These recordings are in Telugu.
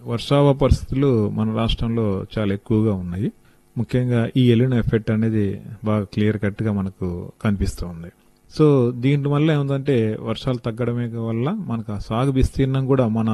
వర్షావ పరిస్థితులు మన రాష్ట్రంలో చాలా ఎక్కువగా ఉన్నాయి ముఖ్యంగా ఈ ఎలినో ఎఫెక్ట్ అనేది బాగా క్లియర్ కట్ గా మనకు కనిపిస్తూ ఉంది సో దీని వల్ల ఏముందంటే వర్షాలు తగ్గడమే వల్ల మనకు ఆ సాగు విస్తీర్ణం కూడా మన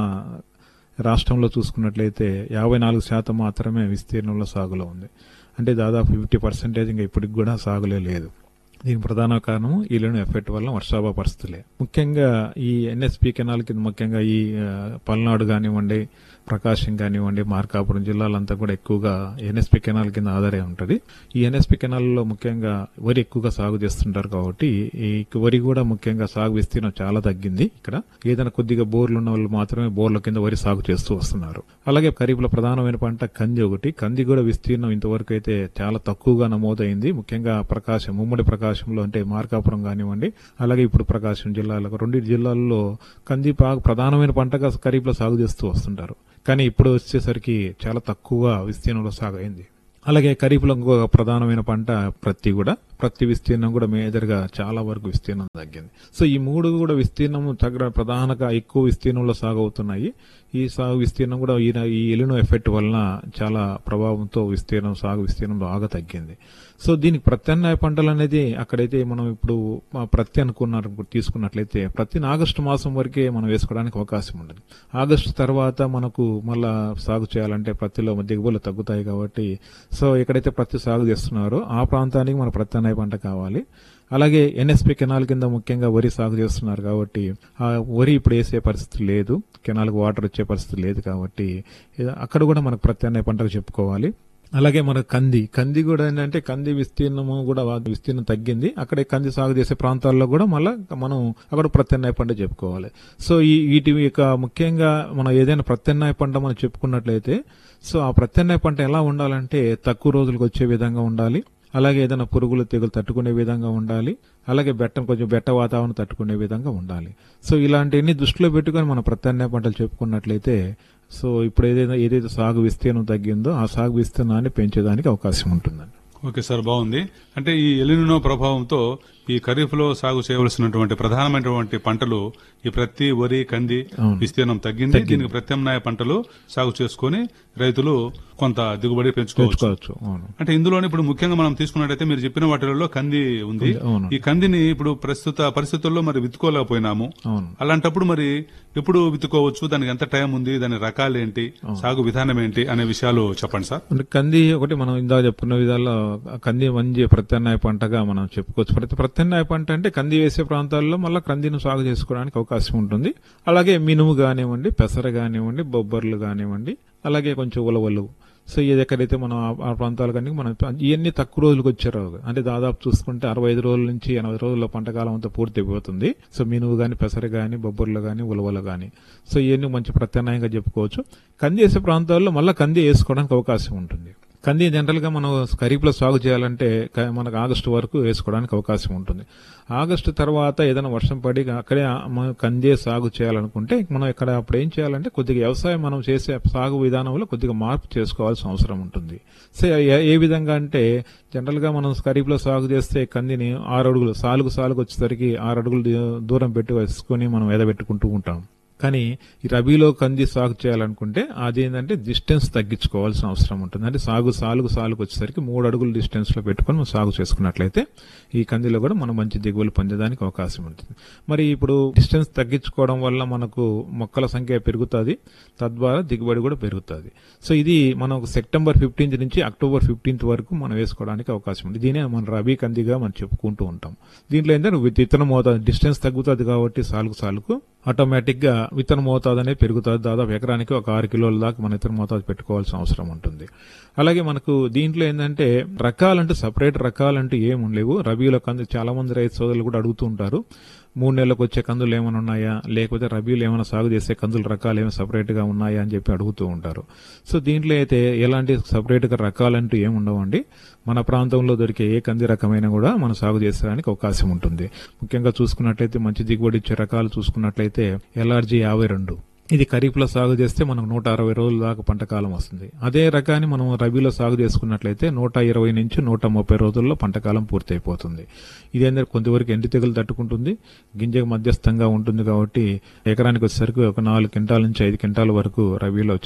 రాష్ట్రంలో చూసుకున్నట్లయితే యాభై నాలుగు శాతం మాత్రమే విస్తీర్ణంలో సాగులో ఉంది అంటే దాదాపు ఫిఫ్టీ పర్సెంటేజ్ ఇంకా ఇప్పటికి కూడా సాగులే లేదు దీనికి ప్రధాన కారణం ఈలను ఎఫెక్ట్ వల్ల వర్షాభా పరిస్థితులే ముఖ్యంగా ఈ ఎన్ఎస్పి కెనాల్ కింద ముఖ్యంగా ఈ ఆ, పల్నాడు కానివ్వండి ప్రకాశం కానివ్వండి మార్కాపురం జిల్లాలంతా కూడా ఎక్కువగా ఎన్ఎస్పి కెనాల్ కింద ఆధారే ఉంటుంది ఈ ఎన్ఎస్పి కెనాల్లో ముఖ్యంగా వరి ఎక్కువగా సాగు చేస్తుంటారు కాబట్టి ఈ వరి కూడా ముఖ్యంగా సాగు విస్తీర్ణం చాలా తగ్గింది ఇక్కడ ఏదైనా కొద్దిగా బోర్లు ఉన్న వాళ్ళు మాత్రమే బోర్ల కింద వరి సాగు చేస్తూ వస్తున్నారు అలాగే ఖరీఫ్లో ప్రధానమైన పంట కంది ఒకటి కంది కూడా విస్తీర్ణం ఇంతవరకు అయితే చాలా తక్కువగా నమోదైంది ముఖ్యంగా ప్రకాశం ఉమ్మడి ప్రకాశంలో అంటే మార్కాపురం కానివ్వండి అలాగే ఇప్పుడు ప్రకాశం జిల్లాలో రెండు జిల్లాల్లో కంది బాగా ప్రధానమైన పంటగా ఖరీఫ్లో సాగు చేస్తూ వస్తుంటారు కానీ ఇప్పుడు వచ్చేసరికి చాలా తక్కువ విస్తీర్ణంలో సాగు అయింది అలాగే ఖరీఫ్లో ఇంకో ప్రధానమైన పంట ప్రత్తి కూడా ప్రతి విస్తీర్ణం కూడా మేజర్ గా చాలా వరకు విస్తీర్ణం తగ్గింది సో ఈ మూడు కూడా విస్తీర్ణం తగ్గ ప్రధానంగా ఎక్కువ విస్తీర్ణంలో సాగు అవుతున్నాయి ఈ సాగు విస్తీర్ణం కూడా ఈ ఈ ఎలినో ఎఫెక్ట్ వలన చాలా ప్రభావంతో విస్తీర్ణం సాగు విస్తీర్ణం బాగా తగ్గింది సో దీనికి ప్రత్యామ్నాయ పంటలు అనేది అక్కడైతే మనం ఇప్పుడు మా ప్రతి అనుకున్నారు తీసుకున్నట్లయితే ప్రతి ఆగస్టు మాసం వరకే మనం వేసుకోవడానికి అవకాశం ఉంటుంది ఆగస్టు తర్వాత మనకు మళ్ళా సాగు చేయాలంటే ప్రత్తిలో దిగుబడులు తగ్గుతాయి కాబట్టి సో ఎక్కడైతే ప్రతి సాగు చేస్తున్నారో ఆ ప్రాంతానికి మన ప్రత్యామ్నాయ పంట కావాలి అలాగే ఎన్ఎస్పి కెనాల్ కింద ముఖ్యంగా వరి సాగు చేస్తున్నారు కాబట్టి ఆ వరి ఇప్పుడు వేసే పరిస్థితి లేదు కెనాల్కి వాటర్ వచ్చే పరిస్థితి లేదు కాబట్టి ఇది- అక్కడ కూడా మనకు ప్రత్యామ్నాయ పంటకు చెప్పుకోవాలి అలాగే మన కంది కంది కూడా ఏంటంటే కంది విస్తీర్ణము కూడా వా- విస్తీర్ణం తగ్గింది అక్కడ కంది సాగు చేసే ప్రాంతాల్లో కూడా మళ్ళీ మనం అక్కడ ప్రత్యామ్నాయ పంట చెప్పుకోవాలి సో ఈ వీటి యొక్క ముఖ్యంగా మనం ఏదైనా ప్రత్యామ్నాయ పంట మనం చెప్పుకున్నట్లయితే సో ఆ ప్రత్యామ్నాయ పంట ఎలా ఉండాలంటే తక్కువ రోజులకు వచ్చే విధంగా ఉండాలి అలాగే ఏదైనా పురుగులు తెగులు తట్టుకునే విధంగా ఉండాలి అలాగే బెట్టం కొంచెం బెట్ట వాతావరణం తట్టుకునే విధంగా ఉండాలి సో ఇలాంటివన్నీ దృష్టిలో పెట్టుకొని మన ప్రత్యామ్నాయ పంటలు చెప్పుకున్నట్లయితే సో ఇప్పుడు ఏదైతే ఏదైతే సాగు విస్తీర్ణం తగ్గిందో ఆ సాగు విస్తీర్ణాన్ని పెంచేదానికి అవకాశం ఉంటుందండి ఓకే సార్ బాగుంది అంటే ఈ ఎలినో ప్రభావంతో ఈ ఖరీఫ్ లో సాగు చేయవలసినటువంటి ప్రధానమైనటువంటి పంటలు ఈ ప్రత్తి వరి కంది అవును. విస్తీర్ణం తగ్గింది దీనికి ప్రత్యామ్నాయ పంటలు సాగు చేసుకుని రైతులు కొంత దిగుబడి పెంచుకోవచ్చు పెంచుకోవచ్చు అవును అంటే ఇందులోనే ఇప్పుడు ముఖ్యంగా మనం తీసుకున్నట్టయితే మీరు చెప్పిన వాటిలో కంది ఉంది అవును. ఈ కందిని ఇప్పుడు ప్రస్తుత పరిస్థితుల్లో మరి విత్తుకోలేకపోయినాము అవును అలాంటప్పుడు మరి ఎప్పుడు విత్తుకోవచ్చు దానికి ఎంత టైం ఉంది దాని రకాలు ఏంటి సాగు విధానం ఏంటి అనే విషయాలు చెప్పండి సార్ అంటే కంది ఒకటి మనం ఇందాక చెప్పుకున్న విధాల్లో కంది మంచి ప్రత్యామ్నాయ పంటగా మనం చెప్పుకోవచ్చు ప్రతి ప్రత్యామ్నాయ పంట అంటే కంది వేసే ప్రాంతాల్లో మళ్ళీ కందిని సాగు చేసుకోవడానికి అవకాశం ఉంటుంది అలాగే మినుము కానివ్వండి పెసర కానివ్వండి బొబ్బర్లు కానివ్వండి అలాగే కొంచెం ఉలవలు సో ఇది ఎక్కడైతే మనం ఆ- ఆ ప్రాంతాలు కానీ మనం ఇవన్నీ తక్కువ రోజులకు వచ్చారు అంటే దాదాపు చూసుకుంటే అరవై ఐదు రోజుల నుంచి ఎనభై రోజుల పంటకాలం అంతా పూర్తి అయిపోతుంది సో మినువు గాని పెసర గాని బొబ్బర్లు గాని ఉలవలు గాని సో ఇవన్నీ మంచి ప్రత్యామ్నాయంగా చెప్పుకోవచ్చు కంది వేసే ప్రాంతాల్లో మళ్ళీ కంది వేసుకోవడానికి అవకాశం ఉంటుంది కంది జనరల్ గా మనం ఖరీఫ్లో సాగు చేయాలంటే క- మనకు ఆగస్టు వరకు వేసుకోవడానికి అవకాశం ఉంటుంది ఆగస్టు తర్వాత ఏదైనా వర్షం పడి అక్కడే ఆ- మనం కందే సాగు చేయాలనుకుంటే మనం ఇక్కడ అప్పుడు ఏం చేయాలంటే కొద్దిగా వ్యవసాయం మనం చేసే సాగు విధానంలో కొద్దిగా మార్పు చేసుకోవాల్సిన అవసరం ఉంటుంది సో ఏ- ఏ విధంగా అంటే జనరల్ గా మనం ఖరీఫ్లో సాగు చేస్తే కందిని ఆరు అడుగులు సాలుగు సాలుగు వచ్చేసరికి ఆరు అడుగులు దూ- దూరం పెట్టి వేసుకొని మనం ఎదబెట్టుకుంటూ ఉంటాం కానీ ఈ రబీలో కంది సాగు చేయాలనుకుంటే అది ఏంటంటే డిస్టెన్స్ తగ్గించుకోవాల్సిన అవసరం ఉంటుంది అంటే సాగు సాలుగు సాలుగు వచ్చేసరికి మూడు అడుగుల డిస్టెన్స్ లో పెట్టుకొని మనం సాగు చేసుకున్నట్లయితే ఈ కందిలో కూడా మనం మంచి దిగుబడులు పొందేదానికి అవకాశం ఉంటుంది మరి ఇప్పుడు డిస్టెన్స్ తగ్గించుకోవడం వల్ల మనకు మొక్కల సంఖ్య పెరుగుతుంది తద్వారా దిగుబడి కూడా పెరుగుతుంది సో ఇది మనం సెప్టెంబర్ ఫిఫ్టీన్త్ నుంచి అక్టోబర్ ఫిఫ్టీన్త్ వరకు మనం వేసుకోవడానికి అవకాశం ఉంది దీనే మనం రబీ కందిగా మనం చెప్పుకుంటూ ఉంటాం దీంట్లో ఏంటంటే విత్తన మోతాదు డిస్టెన్స్ తగ్గుతుంది కాబట్టి సాలుగు సాలుకు ఆటోమేటిక్ గా విత్తన మోతాదు అనేది పెరుగుతుంది దాదాపు ఎకరానికి ఒక ఆరు కిలోల దాకా మన విత్తన మోతాదు పెట్టుకోవాల్సిన అవసరం ఉంటుంది అలాగే మనకు దీంట్లో ఏంటంటే రకాలంటూ సపరేట్ రకాలంటూ ఏమి ఉండలేవు రబీలో కంది చాలా మంది రైతు సోదరులు కూడా అడుగుతూ ఉంటారు మూడు నెలలకు వచ్చే కందులు ఏమైనా ఉన్నాయా లేకపోతే రబీలు ఏమైనా సాగు చేసే కందుల రకాలు ఏమైనా సపరేట్ గా ఉన్నాయా అని చెప్పి అడుగుతూ ఉంటారు సో దీంట్లో అయితే ఎలాంటి సపరేట్ గా రకాలంటూ ఏమి ఉండవండి మన ప్రాంతంలో దొరికే ఏ కంది రకమైన కూడా మనం సాగు చేసేదానికి అవకాశం ఉంటుంది ముఖ్యంగా చూసుకున్నట్లయితే మంచి దిగుబడి ఇచ్చే రకాలు చూసుకున్నట్లయితే ఎల్ఆర్జీ యాభై రెండు ఇది ఖరీఫ్లో సాగు చేస్తే మనకు నూట అరవై రోజుల దాకా పంట కాలం వస్తుంది అదే రకాన్ని మనం రబీలో సాగు చేసుకున్నట్లయితే నూట ఇరవై నుంచి నూట ముప్పై రోజుల్లో పంట కాలం పూర్తి అయిపోతుంది ఇదేంటంటే కొంతవరకు ఎండి తెగులు తట్టుకుంటుంది గింజకు మధ్యస్థంగా ఉంటుంది కాబట్టి ఎకరానికి వచ్చేసరికి ఒక నాలుగు క్వింటాల నుంచి ఐదు క్వింటాల వరకు రబీలో వచ్చే